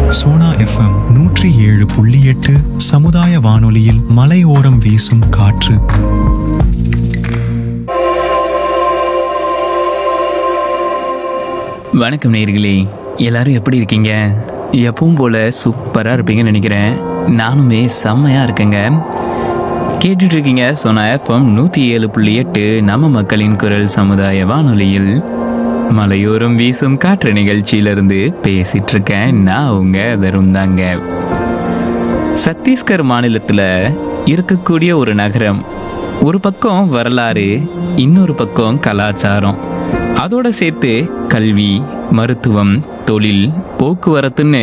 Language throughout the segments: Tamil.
சோனா எஃப்எம் நூற்றி ஏழு புள்ளி எட்டு சமுதாய வானொலியில் மலையோரம் வீசும் காற்று வணக்கம் நேயர்களே எல்லாரும் எப்படி இருக்கீங்க எப்பவும் போல சூப்பராக இருப்பீங்கன்னு நினைக்கிறேன் நானுமே செம்மையாக இருக்கேங்க கேட்டுட்டு இருக்கீங்க சொன்ன எஃப்எம் நூற்றி ஏழு புள்ளி எட்டு நம்ம மக்களின் குரல் சமுதாய வானொலியில் மலையோரம் வீசும் காற்று நிகழ்ச்சியிலிருந்து பேசிட்டு இருக்கேன் நான் உங்க தருண் தாங்க சத்தீஸ்கர் மாநிலத்தில் இருக்கக்கூடிய ஒரு நகரம் ஒரு பக்கம் வரலாறு இன்னொரு பக்கம் கலாச்சாரம் அதோட சேர்த்து கல்வி மருத்துவம் தொழில் போக்குவரத்துன்னு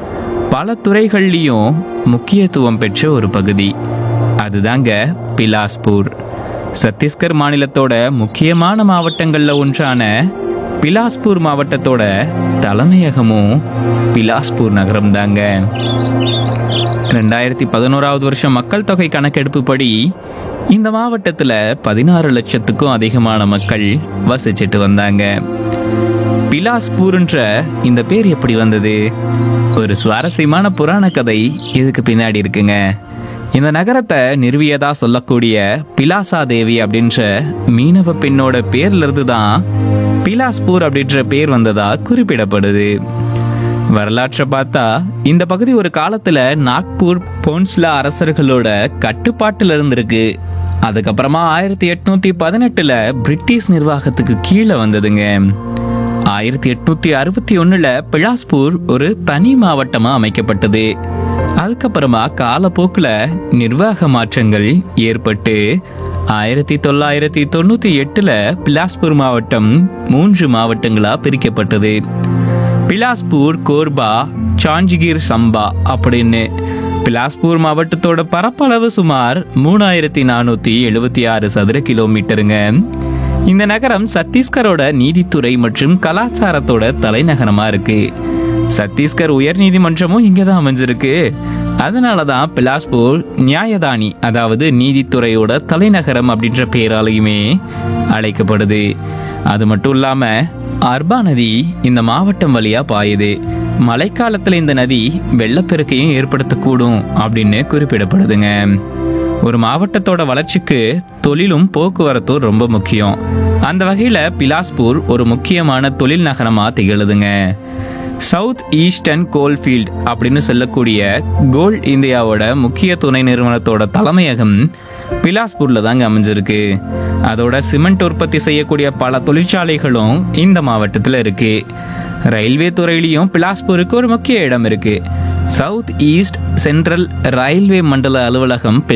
பல துறைகள்லையும் முக்கியத்துவம் பெற்ற ஒரு பகுதி அதுதாங்க பிலாஸ்பூர் சத்தீஸ்கர் மாநிலத்தோட முக்கியமான மாவட்டங்கள்ல ஒன்றான பிலாஸ்பூர் மாவட்டத்தோட தலைமையகமும் பிலாஸ்பூர் நகரம் தாங்க ரெண்டாயிரத்தி பதினோராவது வருஷம் மக்கள் தொகை கணக்கெடுப்பு படி இந்த மாவட்டத்தில் பதினாறு லட்சத்துக்கும் அதிகமான மக்கள் வசிச்சிட்டு வந்தாங்க பிலாஸ்பூர்ன்ற இந்த பேர் எப்படி வந்தது ஒரு சுவாரஸ்யமான புராண கதை இதுக்கு பின்னாடி இருக்குங்க இந்த நகரத்தை நிறுவியதா சொல்லக்கூடிய பிலாசா தேவி அப்படின்ற மீனவ பெண்ணோட பேர்ல இருந்து தான் பிலாஸ்பூர் அப்படின்ற பேர் வந்ததா குறிப்பிடப்படுது வரலாற்றை பார்த்தா இந்த பகுதி ஒரு காலத்துல நாக்பூர் போன்ஸ்லா அரசர்களோட கட்டுப்பாட்டுல இருந்திருக்கு அதுக்கப்புறமா ஆயிரத்தி எட்நூத்தி பதினெட்டுல பிரிட்டிஷ் நிர்வாகத்துக்கு கீழே வந்ததுங்க ஆயிரத்தி எட்நூத்தி அறுபத்தி ஒண்ணுல பிலாஸ்பூர் ஒரு தனி மாவட்டமா அமைக்கப்பட்டது அதுக்கப்புறமா காலப்போக்குல நிர்வாக மாற்றங்கள் ஏற்பட்டு ஆயிரத்தி தொள்ளாயிரத்தி தொண்ணூத்தி எட்டுல பிலாஸ்பூர் மாவட்டம் மூன்று மாவட்டங்களா பிரிக்கப்பட்டது பிலாஸ்பூர் கோர்பா சாஞ்சிகிர் சம்பா அப்படின்னு பிலாஸ்பூர் மாவட்டத்தோட பரப்பளவு சுமார் மூணாயிரத்தி நானூத்தி எழுபத்தி ஆறு சதுர கிலோமீட்டருங்க இந்த நகரம் சத்தீஸ்கரோட நீதித்துறை மற்றும் கலாச்சாரத்தோட தலைநகரமா இருக்கு சத்தீஸ்கர் உயர் நீதிமன்றமும் இங்கே தான் அமைஞ்சிருக்கு அதனால தான் பிலாஸ்பூர் நியாயதானி அதாவது நீதித்துறையோட தலைநகரம் அப்படின்ற பேராலையுமே அழைக்கப்படுது அது மட்டும் இல்லாம அர்பா நதி இந்த மாவட்டம் வழியா பாயுது மழைக்காலத்துல இந்த நதி வெள்ளப்பெருக்கையும் ஏற்படுத்தக்கூடும் அப்படின்னு குறிப்பிடப்படுதுங்க ஒரு மாவட்டத்தோட வளர்ச்சிக்கு தொழிலும் போக்குவரத்தும் ரொம்ப முக்கியம் அந்த வகையில பிலாஸ்பூர் ஒரு முக்கியமான தொழில் நகரமா திகழுதுங்க சவுத் ஈஸ்டர்ன் கோல்ஃபீல்ட் அப்படின்னு சொல்லக்கூடிய கோல் இந்தியாவோட முக்கிய துணை நிறுவனத்தோட தலைமையகம் பிலாஸ்பூர்ல தாங்க அமைஞ்சிருக்கு அதோட சிமெண்ட் உற்பத்தி செய்யக்கூடிய பல தொழிற்சாலைகளும் இந்த மாவட்டத்தில் இருக்கு ரயில்வே துறையிலையும் பிலாஸ்பூருக்கு ஒரு முக்கிய இடம் இருக்கு சவுத் ஈஸ்ட் சென்ட்ரல் ரயில்வே மண்டல அலுவலகம்